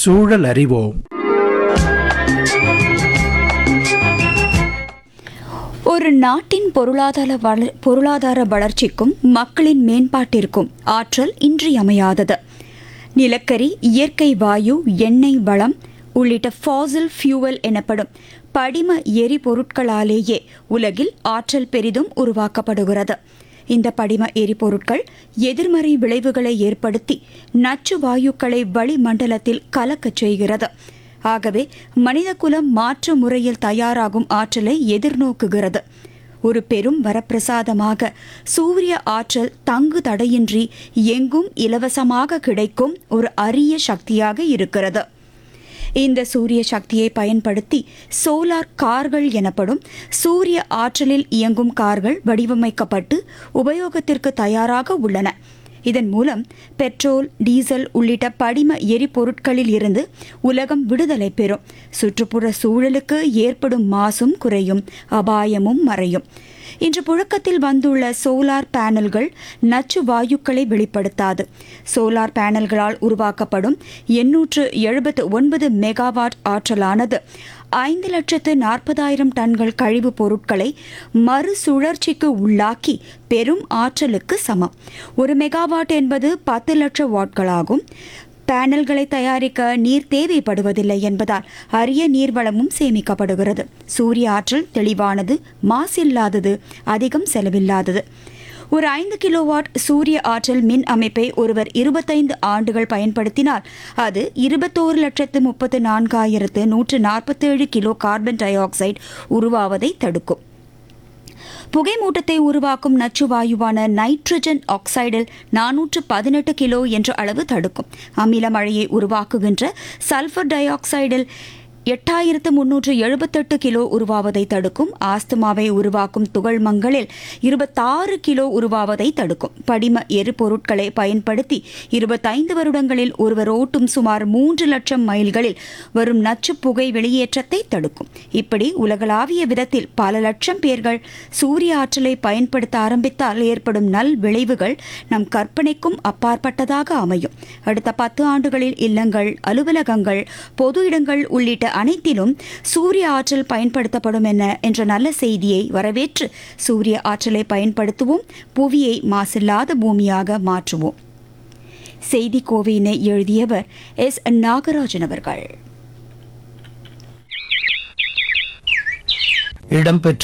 சூழல் அறிவோம் ஒரு நாட்டின் பொருளாதார வள பொருளாதார வளர்ச்சிக்கும் மக்களின் மேம்பாட்டிற்கும் ஆற்றல் இன்றியமையாதது நிலக்கரி இயற்கை வாயு எண்ணெய் வளம் உள்ளிட்ட ஃபாசில் ஃபியூவல் எனப்படும் படிம எரிபொருட்களாலேயே உலகில் ஆற்றல் பெரிதும் உருவாக்கப்படுகிறது இந்த படிம எரிபொருட்கள் எதிர்மறை விளைவுகளை ஏற்படுத்தி நச்சு வாயுக்களை வளிமண்டலத்தில் கலக்கச் செய்கிறது ஆகவே மனிதகுலம் மாற்று முறையில் தயாராகும் ஆற்றலை எதிர்நோக்குகிறது ஒரு பெரும் வரப்பிரசாதமாக சூரிய ஆற்றல் தங்கு தடையின்றி எங்கும் இலவசமாக கிடைக்கும் ஒரு அரிய சக்தியாக இருக்கிறது இந்த சூரிய சக்தியை பயன்படுத்தி சோலார் கார்கள் எனப்படும் சூரிய ஆற்றலில் இயங்கும் கார்கள் வடிவமைக்கப்பட்டு உபயோகத்திற்கு தயாராக உள்ளன இதன் மூலம் பெட்ரோல் டீசல் உள்ளிட்ட படிம எரிபொருட்களில் இருந்து உலகம் விடுதலை பெறும் சுற்றுப்புற சூழலுக்கு ஏற்படும் மாசும் குறையும் அபாயமும் மறையும் இன்று புழக்கத்தில் வந்துள்ள சோலார் பேனல்கள் நச்சு வாயுக்களை வெளிப்படுத்தாது சோலார் பேனல்களால் உருவாக்கப்படும் எண்ணூற்று எழுபத்து ஒன்பது மெகாவாட் ஆற்றலானது ஐந்து லட்சத்து நாற்பதாயிரம் டன்கள் கழிவுப் பொருட்களை மறுசுழற்சிக்கு உள்ளாக்கி பெரும் ஆற்றலுக்கு சமம் ஒரு மெகாவாட் என்பது பத்து லட்சம் வாட்களாகும் பேனல்களை தயாரிக்க நீர் தேவைப்படுவதில்லை என்பதால் அரிய நீர்வளமும் சேமிக்கப்படுகிறது சூரிய ஆற்றல் தெளிவானது மாசில்லாதது அதிகம் செலவில்லாதது ஒரு ஐந்து கிலோவாட் சூரிய ஆற்றல் மின் அமைப்பை ஒருவர் இருபத்தைந்து ஆண்டுகள் பயன்படுத்தினால் அது இருபத்தோரு லட்சத்து முப்பத்து நான்காயிரத்து நூற்று நாற்பத்தேழு கிலோ கார்பன் டை ஆக்சைடு உருவாவதை தடுக்கும் புகைமூட்டத்தை உருவாக்கும் நச்சு வாயுவான நைட்ரஜன் ஆக்சைடில் நானூற்று பதினெட்டு கிலோ என்ற அளவு தடுக்கும் அமில மழையை உருவாக்குகின்ற சல்ஃபர் டை ஆக்சைடில் எட்டாயிரத்து முன்னூற்று எழுபத்தெட்டு கிலோ உருவாவதை தடுக்கும் ஆஸ்துமாவை உருவாக்கும் துகள்மங்களில் இருபத்தாறு கிலோ உருவாவதை தடுக்கும் படிம எரிபொருட்களை பயன்படுத்தி இருபத்தைந்து வருடங்களில் ஒருவர் ஓட்டும் சுமார் மூன்று லட்சம் மைல்களில் வரும் நச்சு புகை வெளியேற்றத்தை தடுக்கும் இப்படி உலகளாவிய விதத்தில் பல லட்சம் பேர்கள் சூரிய ஆற்றலை பயன்படுத்த ஆரம்பித்தால் ஏற்படும் நல் விளைவுகள் நம் கற்பனைக்கும் அப்பாற்பட்டதாக அமையும் அடுத்த பத்து ஆண்டுகளில் இல்லங்கள் அலுவலகங்கள் பொது இடங்கள் உள்ளிட்ட அனைத்திலும் சூரிய ஆற்றல் பயன்படுத்தப்படும் என என்ற நல்ல செய்தியை வரவேற்று சூரிய ஆற்றலை பயன்படுத்துவோம் புவியை மாசில்லாத பூமியாக மாற்றுவோம் செய்தி கோவையினை எழுதியவர் எஸ் நாகராஜன் அவர்கள் இடம்பெற்ற